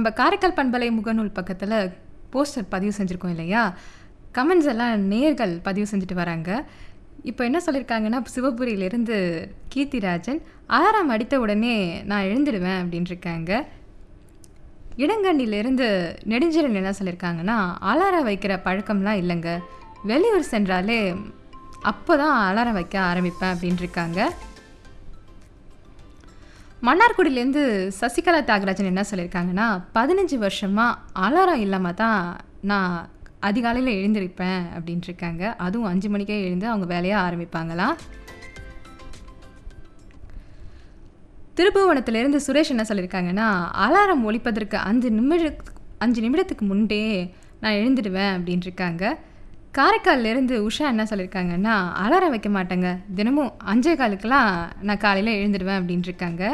நம்ம காரைக்கால் பண்பலை முகநூல் பக்கத்தில் போஸ்டர் பதிவு செஞ்சுருக்கோம் இல்லையா கமெண்ட்ஸ் எல்லாம் நேர்கள் பதிவு செஞ்சுட்டு வராங்க இப்போ என்ன சொல்லியிருக்காங்கன்னா சிவபுரியிலேருந்து கீர்த்திராஜன் அலாரம் அடித்த உடனே நான் எழுந்துடுவேன் அப்படின்னு இருக்காங்க இடங்கண்ணிலேருந்து நெடுஞ்செழியன் என்ன சொல்லியிருக்காங்கன்னா அலாரம் வைக்கிற பழக்கம்லாம் இல்லைங்க வெளியூர் சென்றாலே அப்போ தான் அலாரம் வைக்க ஆரம்பிப்பேன் அப்படின்னு இருக்காங்க மன்னார்குடியிலேருந்து சசிகலா தியாகராஜன் என்ன சொல்லியிருக்காங்கன்னா பதினஞ்சு வருஷமாக அலாரம் இல்லாமல் தான் நான் அதிகாலையில் எழுந்திருப்பேன் அப்படின்ட்டு இருக்காங்க அதுவும் அஞ்சு மணிக்கே எழுந்து அவங்க வேலையை ஆரம்பிப்பாங்களாம் திருப்புவனத்திலிருந்து சுரேஷ் என்ன சொல்லியிருக்காங்கன்னா அலாரம் ஒலிப்பதற்கு அஞ்சு நிமிட அஞ்சு நிமிடத்துக்கு முன்பே நான் எழுந்துடுவேன் அப்படின்ட்டு இருக்காங்க காரைக்கால்லேருந்து உஷா என்ன சொல்லியிருக்காங்கன்னா அலாரம் வைக்க மாட்டேங்க தினமும் அஞ்சே காலுக்கெல்லாம் நான் காலையில் எழுந்துடுவேன் அப்படின்ட்டு இருக்காங்க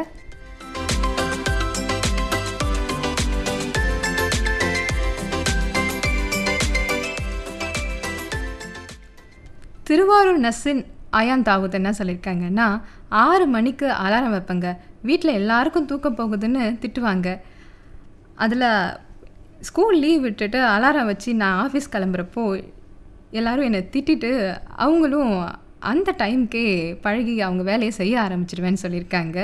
திருவாரூர் நசின் அயான் தாவூத் என்ன சொல்லியிருக்காங்கன்னா ஆறு மணிக்கு அலாரம் வைப்பேங்க வீட்டில் எல்லாருக்கும் தூக்கம் போகுதுன்னு திட்டுவாங்க அதில் ஸ்கூல் லீவ் விட்டுட்டு அலாரம் வச்சு நான் ஆஃபீஸ் கிளம்புறப்போ எல்லாரும் என்னை திட்டிட்டு அவங்களும் அந்த டைம்க்கே பழகி அவங்க வேலையை செய்ய ஆரம்பிச்சிடுவேன்னு சொல்லியிருக்காங்க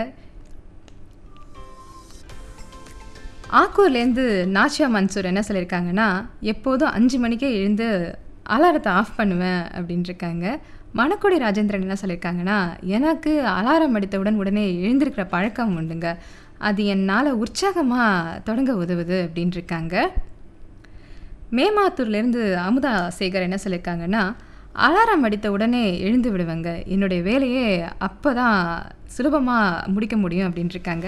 ஆக்கூர்லேருந்து நாச்சியா மன்சூர் என்ன சொல்லியிருக்காங்கன்னா எப்போதும் அஞ்சு மணிக்கே எழுந்து அலாரத்தை ஆஃப் பண்ணுவேன் அப்படின்ட்டு இருக்காங்க மணக்குடி ராஜேந்திரன் என்ன சொல்லியிருக்காங்கன்னா எனக்கு அலாரம் அடித்தவுடன் உடனே எழுந்திருக்கிற பழக்கம் உண்டுங்க அது என்னால் உற்சாகமாக தொடங்க உதவுது அப்படின்ட்டு இருக்காங்க மேமாத்தூர்லேருந்து அமுதா சேகர் என்ன சொல்லியிருக்காங்கன்னா அலாரம் அடித்த உடனே எழுந்து விடுவேங்க என்னுடைய வேலையே அப்போ தான் சுலபமாக முடிக்க முடியும் அப்படின்ட்டு இருக்காங்க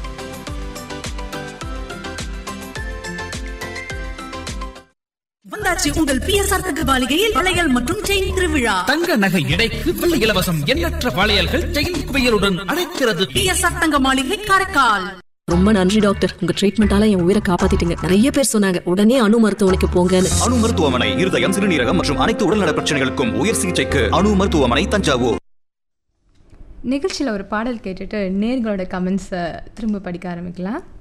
வந்தாச்சு உங்கள் பிஎஸ்ஆர் தங்க மாளிகையில் வளையல் மற்றும் செயின் திருவிழா தங்க நகை எடைக்கு வெள்ளி இலவசம் எண்ணற்ற வளையல்கள் செயின் குவியலுடன் அழைக்கிறது பிஎஸ்ஆர் தங்க மாளிகை காரைக்கால் ரொம்ப நன்றி டாக்டர் உங்க ட்ரீட்மெண்டால என் உயிரை காப்பாத்திட்டீங்க நிறைய பேர் சொன்னாங்க உடனே அணு மருத்துவமனைக்கு போங்கன்னு அணு மருத்துவமனை இருதயம் சிறுநீரகம் மற்றும் அனைத்து உடல்நல பிரச்சனைகளுக்கும் உயர் சிகிச்சைக்கு அணு மருத்துவமனை தஞ்சாவூர் நிகழ்ச்சியில் ஒரு பாடல் கேட்டுட்டு நேர்களோட கமெண்ட்ஸை திரும்ப படிக்க ஆரம்பிக்கலாம்